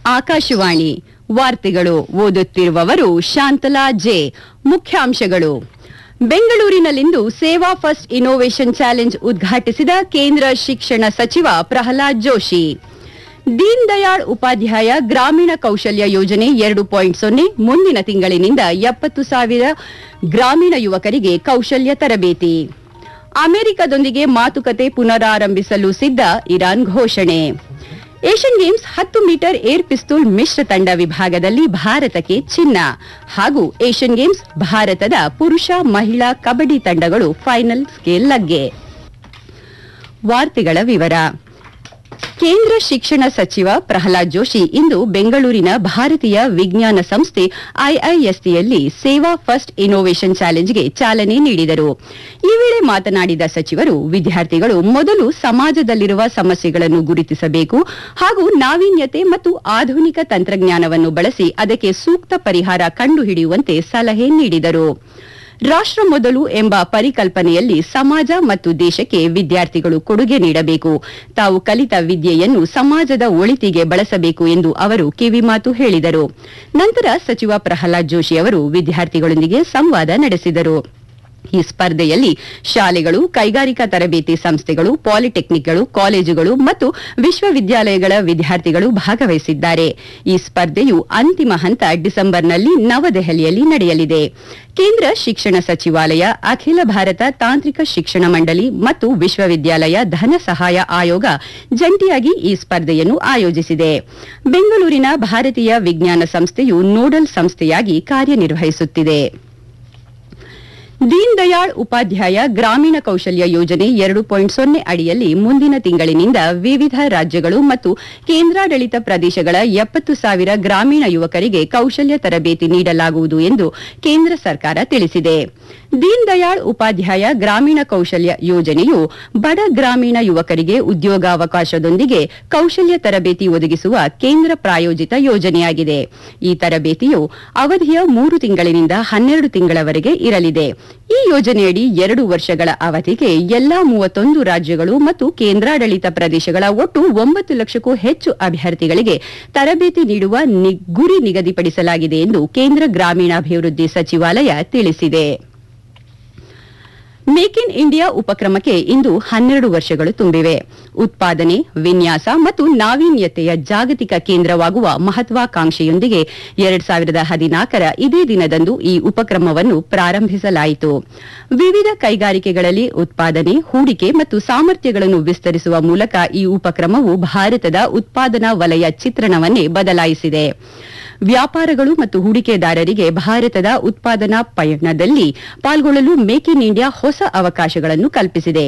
ಆಕಾಶವಾಣಿ ವಾರ್ತೆಗಳು ಓದುತ್ತಿರುವವರು ಶಾಂತಲಾ ಜೆ ಮುಖ್ಯಾಂಶಗಳು ಬೆಂಗಳೂರಿನಲ್ಲಿಂದು ಸೇವಾ ಫಸ್ಟ್ ಇನ್ನೋವೇಷನ್ ಚಾಲೆಂಜ್ ಉದ್ಘಾಟಿಸಿದ ಕೇಂದ್ರ ಶಿಕ್ಷಣ ಸಚಿವ ಪ್ರಹ್ಲಾದ್ ಜೋಶಿ ದೀನ್ ದಯಾಳ್ ಉಪಾಧ್ಯಾಯ ಗ್ರಾಮೀಣ ಕೌಶಲ್ಯ ಯೋಜನೆ ಎರಡು ಪಾಯಿಂಟ್ ಸೊನ್ನೆ ಮುಂದಿನ ತಿಂಗಳಿನಿಂದ ಎಪ್ಪತ್ತು ಸಾವಿರ ಗ್ರಾಮೀಣ ಯುವಕರಿಗೆ ಕೌಶಲ್ಯ ತರಬೇತಿ ಅಮೆರಿಕದೊಂದಿಗೆ ಮಾತುಕತೆ ಪುನರಾರಂಭಿಸಲು ಸಿದ್ಧ ಇರಾನ್ ಘೋಷಣೆ ಏಷ್ಯನ್ ಗೇಮ್ಸ್ ಹತ್ತು ಮೀಟರ್ ಏರ್ ಪಿಸ್ತೂಲ್ ಮಿಶ್ರ ತಂಡ ವಿಭಾಗದಲ್ಲಿ ಭಾರತಕ್ಕೆ ಚಿನ್ನ ಹಾಗೂ ಏಷ್ಯನ್ ಗೇಮ್ಸ್ ಭಾರತದ ಪುರುಷ ಮಹಿಳಾ ಕಬಡ್ಡಿ ತಂಡಗಳು ಫೈನಲ್ಸ್ಗೆ ಲಗ್ಗೆ ವಾರ್ತೆಗಳ ವಿವರ ಕೇಂದ್ರ ಶಿಕ್ಷಣ ಸಚಿವ ಪ್ರಹ್ಲಾದ್ ಜೋಶಿ ಇಂದು ಬೆಂಗಳೂರಿನ ಭಾರತೀಯ ವಿಜ್ಞಾನ ಸಂಸ್ಥೆ ಐಐಎಸ್ಸಿಯಲ್ಲಿ ಸೇವಾ ಫಸ್ಟ್ ಇನ್ನೋವೇಷನ್ ಚಾಲೆಂಜ್ಗೆ ಚಾಲನೆ ನೀಡಿದರು ಈ ವೇಳೆ ಮಾತನಾಡಿದ ಸಚಿವರು ವಿದ್ಯಾರ್ಥಿಗಳು ಮೊದಲು ಸಮಾಜದಲ್ಲಿರುವ ಸಮಸ್ಯೆಗಳನ್ನು ಗುರುತಿಸಬೇಕು ಹಾಗೂ ನಾವೀನ್ಯತೆ ಮತ್ತು ಆಧುನಿಕ ತಂತ್ರಜ್ಞಾನವನ್ನು ಬಳಸಿ ಅದಕ್ಕೆ ಸೂಕ್ತ ಪರಿಹಾರ ಕಂಡುಹಿಡಿಯುವಂತೆ ಸಲಹೆ ನೀಡಿದರು ರಾಷ್ಟ್ರ ಮೊದಲು ಎಂಬ ಪರಿಕಲ್ಪನೆಯಲ್ಲಿ ಸಮಾಜ ಮತ್ತು ದೇಶಕ್ಕೆ ವಿದ್ಯಾರ್ಥಿಗಳು ಕೊಡುಗೆ ನೀಡಬೇಕು ತಾವು ಕಲಿತ ವಿದ್ಯೆಯನ್ನು ಸಮಾಜದ ಒಳಿತಿಗೆ ಬಳಸಬೇಕು ಎಂದು ಅವರು ಕಿವಿಮಾತು ಹೇಳಿದರು ನಂತರ ಸಚಿವ ಪ್ರಹ್ಲಾದ್ ಜೋಶಿ ಅವರು ವಿದ್ಯಾರ್ಥಿಗಳೊಂದಿಗೆ ಸಂವಾದ ನಡೆಸಿದರು ಈ ಸ್ಪರ್ಧೆಯಲ್ಲಿ ಶಾಲೆಗಳು ಕೈಗಾರಿಕಾ ತರಬೇತಿ ಸಂಸ್ಥೆಗಳು ಪಾಲಿಟೆಕ್ನಿಕ್ಗಳು ಕಾಲೇಜುಗಳು ಮತ್ತು ವಿಶ್ವವಿದ್ಯಾಲಯಗಳ ವಿದ್ಯಾರ್ಥಿಗಳು ಭಾಗವಹಿಸಿದ್ದಾರೆ ಈ ಸ್ಪರ್ಧೆಯು ಅಂತಿಮ ಹಂತ ಡಿಸೆಂಬರ್ನಲ್ಲಿ ನವದೆಹಲಿಯಲ್ಲಿ ನಡೆಯಲಿದೆ ಕೇಂದ್ರ ಶಿಕ್ಷಣ ಸಚಿವಾಲಯ ಅಖಿಲ ಭಾರತ ತಾಂತ್ರಿಕ ಶಿಕ್ಷಣ ಮಂಡಳಿ ಮತ್ತು ವಿಶ್ವವಿದ್ಯಾಲಯ ಧನ ಸಹಾಯ ಆಯೋಗ ಜಂಟಿಯಾಗಿ ಈ ಸ್ಪರ್ಧೆಯನ್ನು ಆಯೋಜಿಸಿದೆ ಬೆಂಗಳೂರಿನ ಭಾರತೀಯ ವಿಜ್ಞಾನ ಸಂಸ್ಥೆಯು ನೋಡಲ್ ಸಂಸ್ಥೆಯಾಗಿ ಕಾರ್ಯನಿರ್ವಹಿಸುತ್ತಿದೆ ದೀನ್ ದಯಾಳ್ ಉಪಾಧ್ಯಾಯ ಗ್ರಾಮೀಣ ಕೌಶಲ್ಯ ಯೋಜನೆ ಎರಡು ಪಾಯಿಂಟ್ ಸೊನ್ನೆ ಅಡಿಯಲ್ಲಿ ಮುಂದಿನ ತಿಂಗಳಿನಿಂದ ವಿವಿಧ ರಾಜ್ಯಗಳು ಮತ್ತು ಕೇಂದ್ರಾಡಳಿತ ಪ್ರದೇಶಗಳ ಎಪ್ಪತ್ತು ಸಾವಿರ ಗ್ರಾಮೀಣ ಯುವಕರಿಗೆ ಕೌಶಲ್ಯ ತರಬೇತಿ ನೀಡಲಾಗುವುದು ಎಂದು ಕೇಂದ್ರ ಸರ್ಕಾರ ತಿಳಿಸಿದೆ ದೀನ್ ದಯಾಳ್ ಉಪಾಧ್ಯಾಯ ಗ್ರಾಮೀಣ ಕೌಶಲ್ಯ ಯೋಜನೆಯು ಬಡ ಗ್ರಾಮೀಣ ಯುವಕರಿಗೆ ಉದ್ಯೋಗಾವಕಾಶದೊಂದಿಗೆ ಕೌಶಲ್ಯ ತರಬೇತಿ ಒದಗಿಸುವ ಕೇಂದ್ರ ಪ್ರಾಯೋಜಿತ ಯೋಜನೆಯಾಗಿದೆ ಈ ತರಬೇತಿಯು ಅವಧಿಯ ಮೂರು ತಿಂಗಳಿನಿಂದ ಹನ್ನೆರಡು ತಿಂಗಳವರೆಗೆ ಇರಲಿದೆ ಈ ಯೋಜನೆಯಡಿ ಎರಡು ವರ್ಷಗಳ ಅವಧಿಗೆ ಎಲ್ಲಾ ಮೂವತ್ತೊಂದು ರಾಜ್ಯಗಳು ಮತ್ತು ಕೇಂದ್ರಾಡಳಿತ ಪ್ರದೇಶಗಳ ಒಟ್ಟು ಒಂಬತ್ತು ಲಕ್ಷಕ್ಕೂ ಹೆಚ್ಚು ಅಭ್ಯರ್ಥಿಗಳಿಗೆ ತರಬೇತಿ ನೀಡುವ ನಿ- ಗುರಿ ನಿಗದಿಪಡಿಸಲಾಗಿದೆ ಎಂದು ಕೇಂದ್ರ ಗ್ರಾಮೀಣಾಭಿವೃದ್ಧಿ ಸಚಿವಾಲಯ ತಿಳಿಸಿದೆ ಮೇಕ್ ಇನ್ ಇಂಡಿಯಾ ಉಪಕ್ರಮಕ್ಕೆ ಇಂದು ಹನ್ನೆರಡು ವರ್ಷಗಳು ತುಂಬಿವೆ ಉತ್ಪಾದನೆ ವಿನ್ಯಾಸ ಮತ್ತು ನಾವೀನ್ಯತೆಯ ಜಾಗತಿಕ ಕೇಂದ್ರವಾಗುವ ಮಹತ್ವಾಕಾಂಕ್ಷೆಯೊಂದಿಗೆ ಎರಡ್ ಸಾವಿರದ ಹದಿನಾಲ್ಕರ ಇದೇ ದಿನದಂದು ಈ ಉಪಕ್ರಮವನ್ನು ಪ್ರಾರಂಭಿಸಲಾಯಿತು ವಿವಿಧ ಕೈಗಾರಿಕೆಗಳಲ್ಲಿ ಉತ್ಪಾದನೆ ಹೂಡಿಕೆ ಮತ್ತು ಸಾಮರ್ಥ್ಯಗಳನ್ನು ವಿಸ್ತರಿಸುವ ಮೂಲಕ ಈ ಉಪಕ್ರಮವು ಭಾರತದ ಉತ್ಪಾದನಾ ವಲಯ ಚಿತ್ರಣವನ್ನೇ ಬದಲಾಯಿಸಿದೆ ವ್ಯಾಪಾರಗಳು ಮತ್ತು ಹೂಡಿಕೆದಾರರಿಗೆ ಭಾರತದ ಉತ್ಪಾದನಾ ಪಯಣದಲ್ಲಿ ಪಾಲ್ಗೊಳ್ಳಲು ಮೇಕ್ ಇನ್ ಇಂಡಿಯಾ ಹೊಸ ಅವಕಾಶಗಳನ್ನು ಕಲ್ಪಿಸಿದೆ